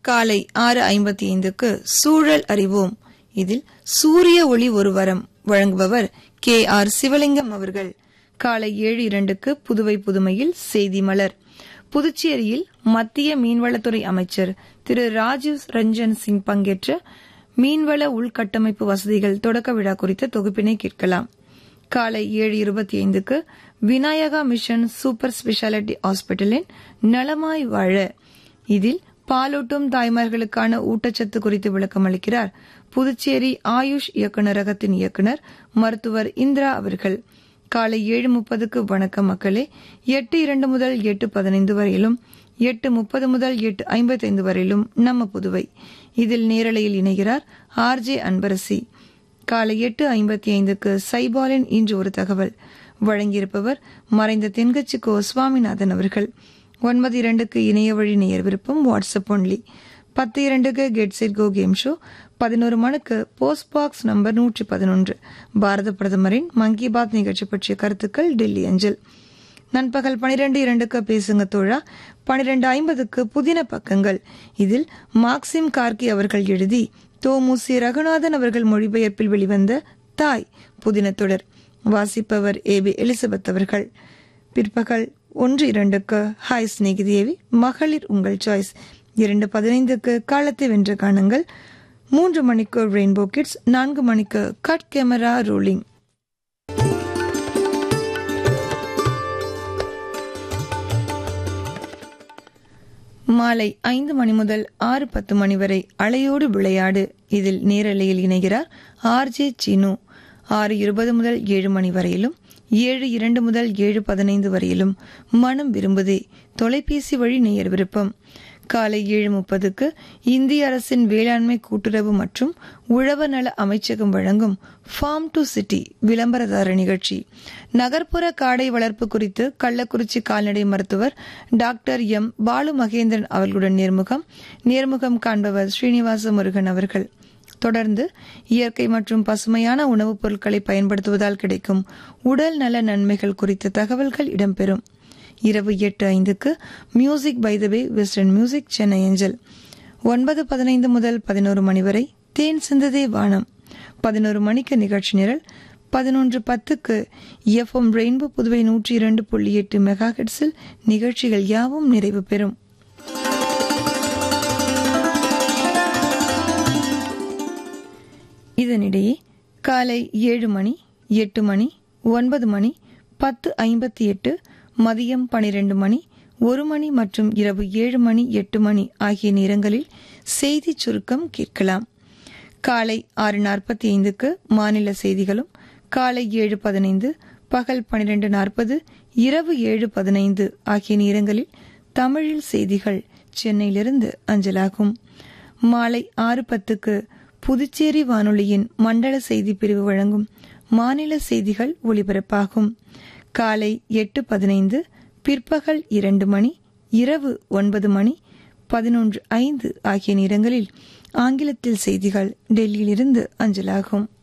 காலை ஆறு ஐம்பத்தி ஐந்துக்கு சூழல் அறிவோம் இதில் சூரிய ஒளி ஒரு வரம் வழங்குபவர் கே ஆர் சிவலிங்கம் அவர்கள் காலை ஏழு இரண்டுக்கு புதுவை புதுமையில் செய்தி மலர் புதுச்சேரியில் மத்திய மீன்வளத்துறை அமைச்சர் திரு ராஜீவ் ரஞ்சன் சிங் பங்கேற்ற மீன்வள உள்கட்டமைப்பு வசதிகள் தொடக்க விழா குறித்த தொகுப்பினை கேட்கலாம் காலை ஏழு இருபத்தி ஐந்துக்கு விநாயகா மிஷன் சூப்பர் ஸ்பெஷாலிட்டி ஹாஸ்பிட்டலின் நலமாய் வாழ இதில் பாலூட்டும் தாய்மார்களுக்கான ஊட்டச்சத்து குறித்து விளக்கம் அளிக்கிறார் புதுச்சேரி ஆயுஷ் இயக்குநரகத்தின் இயக்குநர் மருத்துவர் இந்திரா அவர்கள் காலை ஏழு முப்பதுக்கு வணக்கம் மக்களே எட்டு இரண்டு முதல் எட்டு பதினைந்து வரையிலும் எட்டு முப்பது முதல் எட்டு ஐம்பத்தைந்து வரையிலும் நம்ம புதுவை இதில் நேரலையில் இணைகிறார் ஆர் ஜே அன்பரசி காலை எட்டு ஐம்பத்தி ஐந்துக்கு சைபாலின் இன்று ஒரு தகவல் வழங்கியிருப்பவர் மறைந்த தென்கட்சி கோ சுவாமிநாதன் அவர்கள் ஒன்பது இரண்டுக்கு இணைய வழி நேயர் விருப்பம் வாட்ஸ்அப் ஒன்லி பத்து இரண்டுக்கு get set go game show பதினோரு மணிக்கு போஸ்ட் பாக்ஸ் நம்பர் நூற்றி பதினொன்று பாரத பிரதமரின் மன் கி பாத் நிகழ்ச்சி பற்றிய கருத்துக்கள் டெல்லி அஞ்சல் நண்பகல் பனிரெண்டு இரண்டுக்கு பேசுங்க தோழா பனிரெண்டு ஐம்பதுக்கு புதின பக்கங்கள் இதில் மார்க்சிம் கார்கி அவர்கள் எழுதி தோமுசி ரகுநாதன் அவர்கள் மொழிபெயர்ப்பில் வெளிவந்த தாய் புதின தொடர் வாசிப்பவர் ஏ பி எலிசபெத் அவர்கள் பிற்பகல் ஒன்று இரண்டுக்கு ஹாய் ஸ்நேகிதேவி மகளிர் உங்கள் சாய்ஸ் இரண்டு பதினைந்துக்கு காலத்தை வென்ற காணுங்கள் மூன்று மணிக்கு ரெயின்போ கிட்ஸ் நான்கு மணிக்கு கட் கேமரா ரோலிங் மாலை ஐந்து மணி முதல் ஆறு பத்து மணி வரை அலையோடு விளையாடு இதில் நேரலையில் இணைகிறார் ஆர் ஜே சினு ஆறு இருபது முதல் ஏழு மணி வரையிலும் ஏழு இரண்டு முதல் ஏழு பதினைந்து வரையிலும் மனம் விரும்புதே தொலைபேசி வழி நேயர் விருப்பம் காலை ஏழு முப்பதுக்கு இந்திய அரசின் வேளாண்மை கூட்டுறவு மற்றும் உழவர் நல அமைச்சகம் வழங்கும் ஃபார்ம் டு சிட்டி விளம்பரதார நிகழ்ச்சி நகர்ப்புற காடை வளர்ப்பு குறித்து கள்ளக்குறிச்சி கால்நடை மருத்துவர் டாக்டர் எம் பாலு மகேந்திரன் அவர்களுடன் நேர்முகம் நேர்முகம் காண்பவர் ஸ்ரீனிவாச முருகன் அவர்கள் தொடர்ந்து இயற்கை மற்றும் பசுமையான உணவுப் பொருட்களை பயன்படுத்துவதால் கிடைக்கும் உடல் நல நன்மைகள் குறித்த தகவல்கள் இடம்பெறும் இரவு எட்டு ஐந்துக்கு music by the way western music Chennai angel ஒன்பது பதினைந்து முதல் பதினோரு மணி வரை தேன் சிந்ததே வானம் பதினோரு மணிக்கு நிகழ்ச்சி நிரல் பதினொன்று பத்துக்கு எஃப்எம் ரெயின்போ புதுவை நூற்றி இரண்டு புள்ளி எட்டு மெகா ஹெட்ஸில் நிகழ்ச்சிகள் யாவும் நிறைவு பெறும் இதனிடையே காலை ஏழு மணி எட்டு மணி ஒன்பது மணி பத்து ஐம்பத்தி எட்டு மதியம் பனிரெண்டு மணி ஒரு மணி மற்றும் இரவு ஏழு மணி எட்டு மணி ஆகிய நேரங்களில் செய்தி சுருக்கம் கேட்கலாம் காலை ஆறு நாற்பத்தி ஐந்துக்கு மாநில செய்திகளும் காலை ஏழு பதினைந்து பகல் பனிரெண்டு நாற்பது இரவு ஏழு பதினைந்து ஆகிய நேரங்களில் தமிழில் செய்திகள் சென்னையிலிருந்து அஞ்சலாகும் மாலை ஆறு பத்துக்கு புதுச்சேரி வானொலியின் மண்டல செய்தி பிரிவு வழங்கும் மாநில செய்திகள் ஒலிபரப்பாகும் காலை எட்டு பதினைந்து பிற்பகல் இரண்டு மணி இரவு ஒன்பது மணி பதினொன்று ஐந்து ஆகிய நேரங்களில் ஆங்கிலத்தில் செய்திகள் டெல்லியிலிருந்து அஞ்சலாகும்